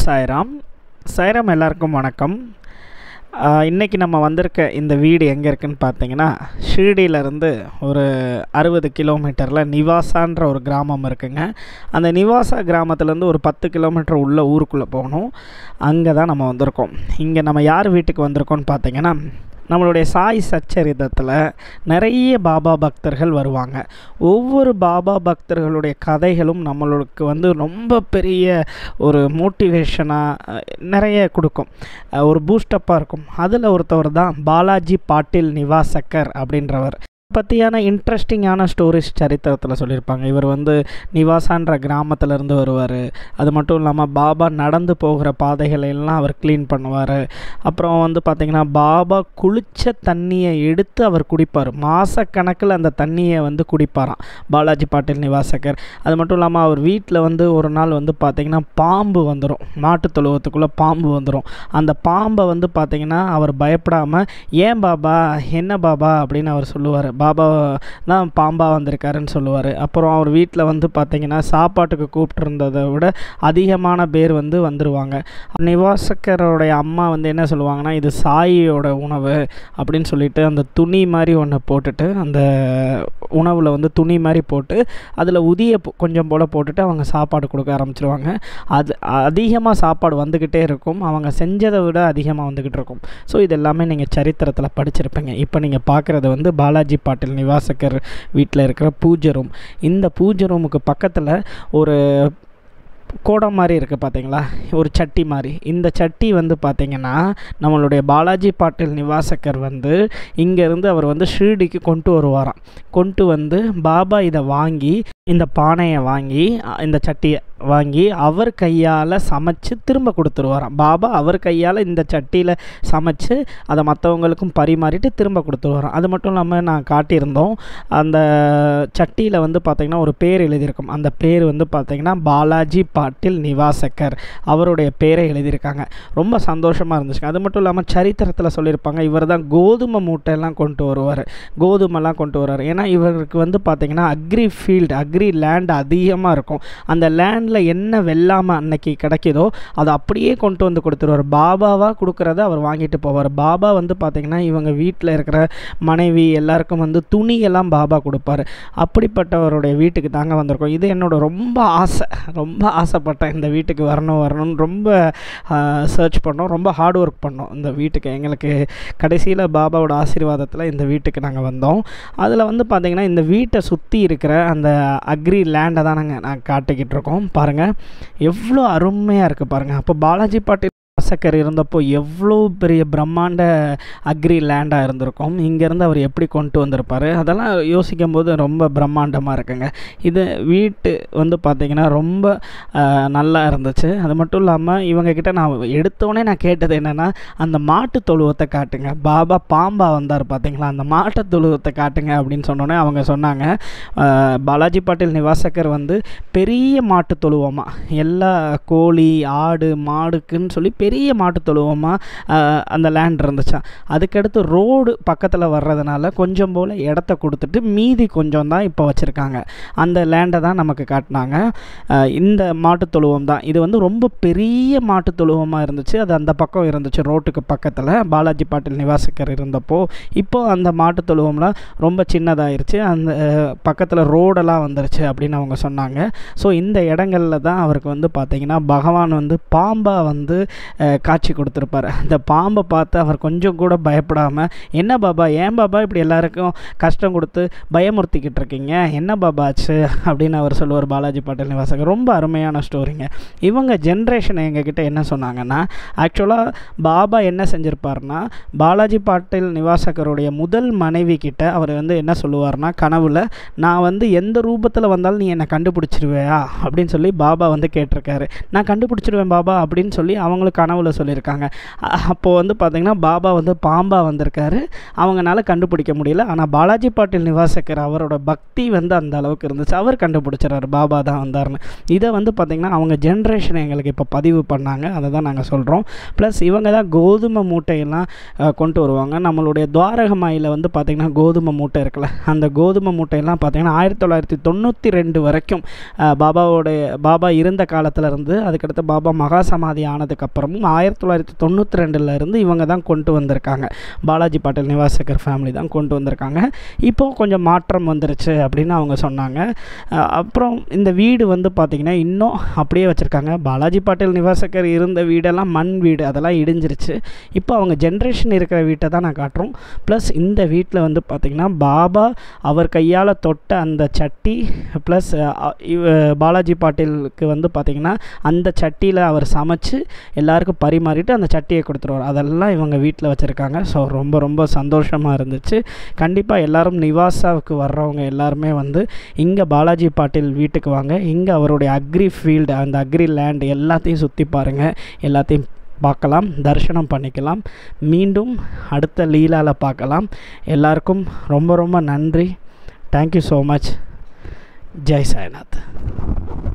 சாய்ராம் சாய்ராம் எல்லாருக்கும் வணக்கம் இன்றைக்கி நம்ம வந்திருக்க இந்த வீடு எங்கே இருக்குன்னு பார்த்தீங்கன்னா ஷீர்டியிலேருந்து ஒரு அறுபது கிலோமீட்டரில் நிவாசான்ற ஒரு கிராமம் இருக்குங்க அந்த நிவாசா கிராமத்துலேருந்து ஒரு பத்து கிலோமீட்டர் உள்ள ஊருக்குள்ளே போகணும் அங்கே தான் நம்ம வந்திருக்கோம் இங்கே நம்ம யார் வீட்டுக்கு வந்திருக்கோம்னு பார்த்தீங்கன்னா நம்மளுடைய சாய் சச்சரிதத்தில் நிறைய பாபா பக்தர்கள் வருவாங்க ஒவ்வொரு பாபா பக்தர்களுடைய கதைகளும் நம்மளுக்கு வந்து ரொம்ப பெரிய ஒரு மோட்டிவேஷனாக நிறைய கொடுக்கும் அஹ் ஒரு பூஸ்டப்பாக இருக்கும் அதில் ஒருத்தவர் தான் பாலாஜி பாட்டில் நிவாசக்கர் அப்படின்றவர் பற்றியான இன்ட்ரெஸ்டிங்கான ஸ்டோரிஸ் சரித்திரத்தில் சொல்லியிருப்பாங்க இவர் வந்து நிவாசான்ற கிராமத்துலேருந்து வருவார் அது மட்டும் இல்லாமல் பாபா நடந்து போகிற பாதைகளை எல்லாம் அவர் க்ளீன் பண்ணுவார் அப்புறம் வந்து பார்த்திங்கன்னா பாபா குளித்த தண்ணியை எடுத்து அவர் குடிப்பார் மாதக்கணக்கில் அந்த தண்ணியை வந்து குடிப்பாராம் பாலாஜி பாட்டில் நிவாசகர் அது மட்டும் இல்லாமல் அவர் வீட்டில் வந்து ஒரு நாள் வந்து பார்த்திங்கன்னா பாம்பு வந்துடும் மாட்டு தொழுவத்துக்குள்ளே பாம்பு வந்துடும் அந்த பாம்பை வந்து பார்த்திங்கன்னா அவர் பயப்படாமல் ஏன் பாபா என்ன பாபா அப்படின்னு அவர் சொல்லுவார் பாபா தான் பாம்பாக வந்திருக்காருன்னு சொல்லுவார் அப்புறம் அவர் வீட்டில் வந்து பார்த்திங்கன்னா சாப்பாட்டுக்கு கூப்பிட்டுருந்ததை விட அதிகமான பேர் வந்து வந்துடுவாங்க நிவாசகரோடைய அம்மா வந்து என்ன சொல்லுவாங்கன்னா இது சாயியோட உணவு அப்படின்னு சொல்லிட்டு அந்த துணி மாதிரி ஒன்று போட்டுட்டு அந்த உணவில் வந்து துணி மாதிரி போட்டு அதில் உதிய பொ- கொஞ்சம் போல் போட்டுட்டு அவங்க சாப்பாடு கொடுக்க ஆரம்பிச்சிருவாங்க அது அதிகமாக சாப்பாடு வந்துக்கிட்டே இருக்கும் அவங்க செஞ்சதை விட அதிகமாக வந்துக்கிட்டு இருக்கும் ஸோ இது எல்லாமே நீங்கள் சரித்திரத்தில் படிச்சிருப்பீங்க இப்போ நீங்கள் பார்க்குறது வந்து பாலாஜி பாட்டில் நிவாசகர் வீட்டில் இருக்கிற பூஜை ரூம் இந்த பூஜை ரூமுக்கு பக்கத்தில் ஒரு கோடம் மாதிரி இருக்குது பார்த்தீங்களா ஒரு சட்டி மாதிரி இந்த சட்டி வந்து பார்த்தீங்கன்னா நம்மளுடைய பாலாஜி பாட்டில் நிவாசகர் வந்து இங்கேருந்து அவர் வந்து ஷீர்டிக்கு கொண்டு வருவாராம் கொண்டு வந்து பாபா இதை வாங்கி இந்த பானையை வாங்கி அ- இந்த சட்டியை வாங்கி அவர் கையால் சமைச்சு திரும்ப கொடுத்துருவாராம் பாபா அவர் கையால் இந்த சட்டியில் சமைச்சு அதை மற்றவங்களுக்கும் பரிமாறிட்டு திரும்ப கொடுத்துருவாராம் அது மட்டும் இல்லாமல் நான் காட்டியிருந்தோம் அந்த சட்டியில் வந்து பார்த்திங்கன்னா ஒரு பேர் எழுதியிருக்கும் அந்த பேர் வந்து பார்த்திங்கன்னா பாலாஜி பாட்டில் நிவாசகர் அவருடைய பேரை எழுதியிருக்காங்க ரொம்ப சந்தோஷமாக இருந்துச்சு அது மட்டும் இல்லாமல் சரித்திரத்தில் சொல்லியிருப்பாங்க இவர் தான் கோதுமை மூட்டையெல்லாம் கொண்டு வருவார் கோதுமைலாம் கொண்டு வருவார் ஏன்னா இவருக்கு வந்து பார்த்திங்கன்னா அக்ரி ஃபீல்டு அக்ரி லேண்ட் அதிகமாக இருக்கும் அந்த லேண்டில் என்ன வெள்ளாமல் அன்னைக்கு கிடைக்குதோ அதை அப்படியே கொண்டு வந்து கொடுத்துருவார் பாபாவாக கொடுக்குறத அவர் வாங்கிட்டு போவார் பாபா வந்து பார்த்திங்கன்னா இவங்க வீட்டில் இருக்கிற மனைவி எல்லாருக்கும் வந்து துணியெல்லாம் பாபா கொடுப்பாரு அப்படிப்பட்டவருடைய வீட்டுக்கு தாங்க வந்திருக்கோம் இது என்னோட ரொம்ப ஆசை ரொம்ப ஆசைப்பட்டேன் இந்த வீட்டுக்கு வரணும் வரணும்னு ரொம்ப சர்ச் பண்ணோம் ரொம்ப ஹார்ட் ஒர்க் பண்ணோம் இந்த வீட்டுக்கு எங்களுக்கு கடைசியில் பாபாவோட ஆசீர்வாதத்தில் இந்த வீட்டுக்கு நாங்கள் வந்தோம் அதில் வந்து பார்த்திங்கன்னா இந்த வீட்டை சுற்றி இருக்கிற அந்த அக்ரி லேண்டை தான் நாங்கள் நான் காட்டிக்கிட்டு இருக்கோம் பாருங்கள் எவ்வளோ அருமையாக இருக்குது பாருங்கள் அப்போ பாலாஜி பாட்டில் வாசகர் இருந்தப்போ எவ்வளோ பெரிய பிரம்மாண்ட அக்ரி லேண்டாக இருந்திருக்கும் இங்கேருந்து அவர் எப்படி கொண்டு வந்திருப்பார் அதெல்லாம் யோசிக்கும் போது ரொம்ப பிரம்மாண்டமாக இருக்குங்க இது வீட்டு வந்து பார்த்திங்கன்னா ரொம்ப ஆஹ், நல்லா இருந்துச்சு அது மட்டும் இல்லாமல் இவங்கக்கிட்ட நான் எடுத்தோடனே நான் கேட்டது என்னென்னா அந்த மாட்டு தொழுவத்தை காட்டுங்க பாபா பாம்பா வந்தார் பார்த்தீங்களா அந்த மாட்டு தொழுவத்தை காட்டுங்க அப்படின்னு சொன்னோன்னே அவங்க சொன்னாங்க ஆஹ், பாலாஜி பாட்டில் நிவாசகர் வந்து பெரிய மாட்டு தொழுவமா எல்லா கோழி ஆடு மாடுக்குன்னு சொல்லி பெரிய மாட்டு தொழுவமாக அந்த லேண்ட் இருந்துச்சான் அதுக்கடுத்து ரோடு பக்கத்தில் வர்றதுனால கொஞ்சம் போல் இடத்த கொடுத்துட்டு மீதி கொஞ்சம் தான் இப்போ வச்சுருக்காங்க அந்த லேண்டை தான் நமக்கு காட்டினாங்க ஆஹ் இந்த மாட்டு தொழுவம் தான் இது வந்து ரொம்ப பெரிய மாட்டு தொழுவமாக இருந்துச்சு அது அந்த பக்கம் இருந்துச்சு ரோட்டுக்கு பக்கத்தில் பாலாஜி பாட்டில் நிவாசகர் இருந்தப்போ இப்போ அந்த மாட்டு தொழுவம்லாம் ரொம்ப சின்னதாயிருச்சு அந்த பக்கத்தில் ரோடெல்லாம் வந்துருச்சு அப்படின்னு அவங்க சொன்னாங்க ஸோ இந்த இடங்கள்ல தான் அவருக்கு வந்து பார்த்தீங்கன்னா பகவான் வந்து பாம்பா வந்து அஹ், காட்சி கொடுத்துருப்பார் அந்த பாம்பை பார்த்து அவர் கொஞ்சம் கூட பயப்படாமல் என்ன பாபா ஏன் பாபா இப்படி எல்லாருக்கும் கஷ்டம் கொடுத்து பயமுறுத்திக்கிட்டு இருக்கீங்க என்ன பாபா ஆச்சு அப்படின்னு அவர் சொல்லுவார் பாலாஜி பாட்டில் நிவாசகர் ரொம்ப அருமையான ஸ்டோரிங்க இவங்க ஜென்ரேஷன் எங்ககிட்ட என்ன சொன்னாங்கன்னா ஆக்சுவலாக பாபா என்ன செஞ்சிருப்பார்னா பாலாஜி பாட்டில் நிவாசகருடைய முதல் மனைவி கிட்ட அவர் வந்து என்ன சொல்லுவார்னா கனவுல நான் வந்து எந்த ரூபத்தில் வந்தாலும் நீ என்னை கண்டுபிடிச்சிருவியா அப்படின்னு சொல்லி பாபா வந்து கேட்டிருக்காரு நான் கண்டுபிடிச்சிருவேன் பாபா அப்படின்னு சொல்லி அவங்களுக்கான கனவுல சொல்லியிருக்காங்க அப்போது வந்து பார்த்திங்கன்னா பாபா வந்து பாம்பா வந்திருக்காரு அவங்கனால கண்டுபிடிக்க முடியல ஆனால் பாலாஜி பாட்டில் நிவாசகர் அவரோட பக்தி வந்து அந்த அளவுக்கு இருந்துச்சு அவர் கண்டுபிடிச்சிறாரு பாபா தான் வந்தார்னு இதை வந்து பார்த்திங்கன்னா அவங்க ஜென்ரேஷன் எங்களுக்கு இப்போ பதிவு பண்ணாங்க அதை தான் நாங்கள் சொல்கிறோம் ப்ளஸ் இவங்க தான் கோதுமை மூட்டையெல்லாம் அஹ், கொண்டு வருவாங்க நம்மளுடைய துவாரகமாயில் வந்து பார்த்திங்கன்னா கோதுமை மூட்டை இருக்குல்ல அந்த கோதுமை மூட்டையெல்லாம் பார்த்திங்கன்னா ஆயிரத்தி தொள்ளாயிரத்தி தொண்ணூற்றி ரெண்டு வரைக்கும் அஹ், பாபாவோடைய பாபா இருந்த காலத்துல இருந்து அதுக்கடுத்து பாபா மகா சமாதி ஆனதுக்கப்புறமும் ஆயிரத்தி தொள்ளாயிரத்தி தொண்ணூற்றி ரெண்டுல இருந்து இவங்க தான் கொண்டு வந்திருக்காங்க பாலாஜி பாட்டில் நிவாசகர் ஃபேமிலி தான் கொண்டு வந்திருக்காங்க இப்போ கொஞ்சம் மாற்றம் வந்துருச்சு அப்படின்னு அவங்க சொன்னாங்க அஹ், அப்புறம் இந்த வீடு வந்து பார்த்திங்கன்னா இன்னும் அப்படியே வச்சுருக்காங்க பாலாஜி பாட்டில் நிவாசகர் இருந்த வீடெல்லாம் மண் வீடு அதெல்லாம் இடிஞ்சிருச்சு இப்போ அவங்க ஜென்ரேஷன் இருக்கிற வீட்டை தான் நான் காட்டுறோம் ப்ளஸ் இந்த வீட்டில் வந்து பார்த்திங்கன்னா பாபா அவர் கையால் தொட்ட அந்த சட்டி ப்ளஸ் இவ பாலாஜி பாட்டிலுக்கு வந்து பார்த்திங்கன்னா அந்த சட்டியில் அவர் சமைச்சு எல்லாருக்கும் பரிமாறிட்டு அந்த சட்டியை கொடுத்துருவார் அதெல்லாம் இவங்க வீட்டில் வச்சுருக்காங்க ஸோ ரொம்ப ரொம்ப சந்தோஷமாக இருந்துச்சு கண்டிப்பாக எல்லாரும் நிவாசாவுக்கு வர்றவங்க எல்லாருமே வந்து இங்கே பாலாஜி பாட்டில் வீட்டுக்கு வாங்க இங்கே அவருடைய அக்ரி ஃபீல்டு அந்த அக்ரி லேண்ட் எல்லாத்தையும் சுற்றி பாருங்கள் எல்லாத்தையும் பார்க்கலாம் தரிசனம் பண்ணிக்கலாம் மீண்டும் அடுத்த லீலாவில் பார்க்கலாம் எல்லாருக்கும் ரொம்ப ரொம்ப நன்றி thank you so much Jai Sainath